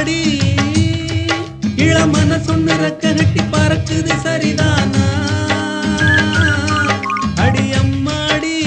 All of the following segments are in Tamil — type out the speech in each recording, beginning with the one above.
ஆத்தாடி இளமன சொன்னு ரெக்க கட்டி பறக்குது சரிதானா அடி அம்மாடி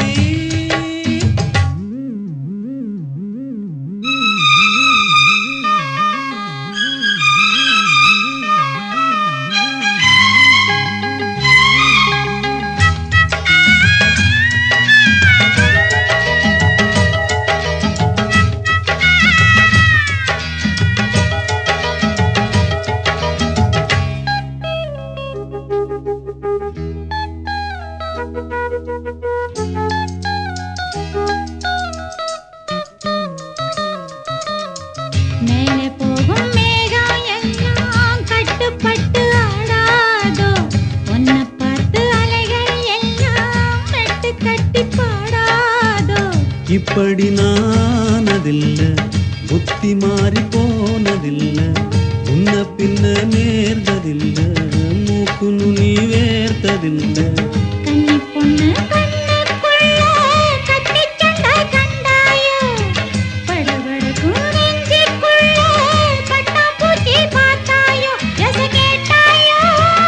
மேலே போகும் மேகம் எல்லாம் கட்டுப்பட்டு ஆடாதோ உன்னை பார்த்து அலைகள் எல்லாம் மெட்டு கட்டி பாடாதோ இப்படி நானதில்ல புத்தி மாறி போனதில்ல உன்ன பின்ன நேர்ந்ததில்ல மூக்கு நுனி வேர்த்ததில்ல கன்னி பொண்ணு கண்ணுக்குள்ள கத்திச் சண்டை கண்டாயோ படபடக்கும் நெஞ்சுக்குள்ள பட்டாம்பூச்சி பார்த்தாயோ எச கேட்டாயோ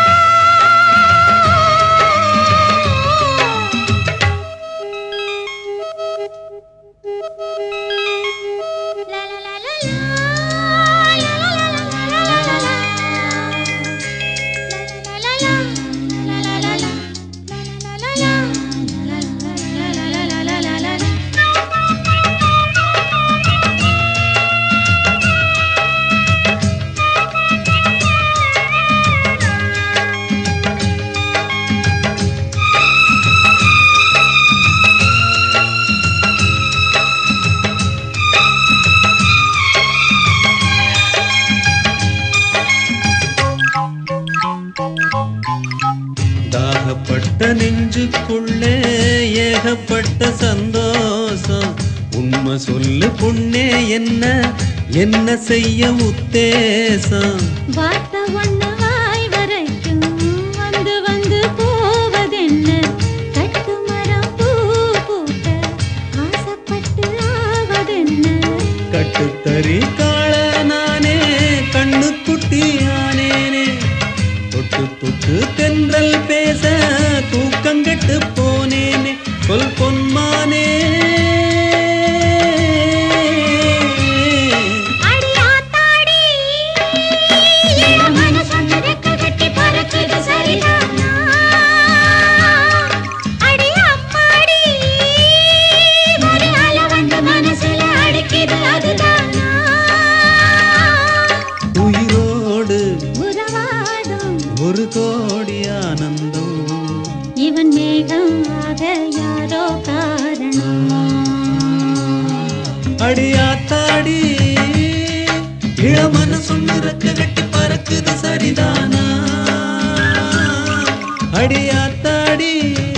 லா லா லா லா லா, லா லா லா லா லா லா லா. La la la la la la la la la la la la la la la தாகப்பட்ட நெஞ்சுக்குள்ளே ஏகப்பட்ட சந்தோஷம் உண்மை சொல்லு பொண்ணே என்ன என்ன செய்ய உத்தேசம் வார்த்தை ஒண்ணு வாய் வரைக்கும் வந்து வந்து போவதென்ன கட்டு மரம் பூ பூக்க ஆசைப்பட்டு ஆவதென்ன கட்டுத்தறி காள நானே கண்ணு குட்டி ஆனேனே தொட்டு தொட்டு தென்றல் பேச தூக்கங்கெட்டு போனேனே சொல் பொன்மானே அடி ஆத்தாடி என் மனசு ரெக்க கட்டி பறக்குது சரிதானா அடி அம்மாடி ஒரு அலை வந்து மனசுல அடிக்குது அதுதானா உயிரோடு உறவாடும் ஒரு கோடி ஆனந்தம் இவன் மேகம் ஆக யாரோ காரணம் அடியாத்தாடி இளமன சொன்னிறக்க கட்டி பறக்குது சரிதானா அடியாத்தாடி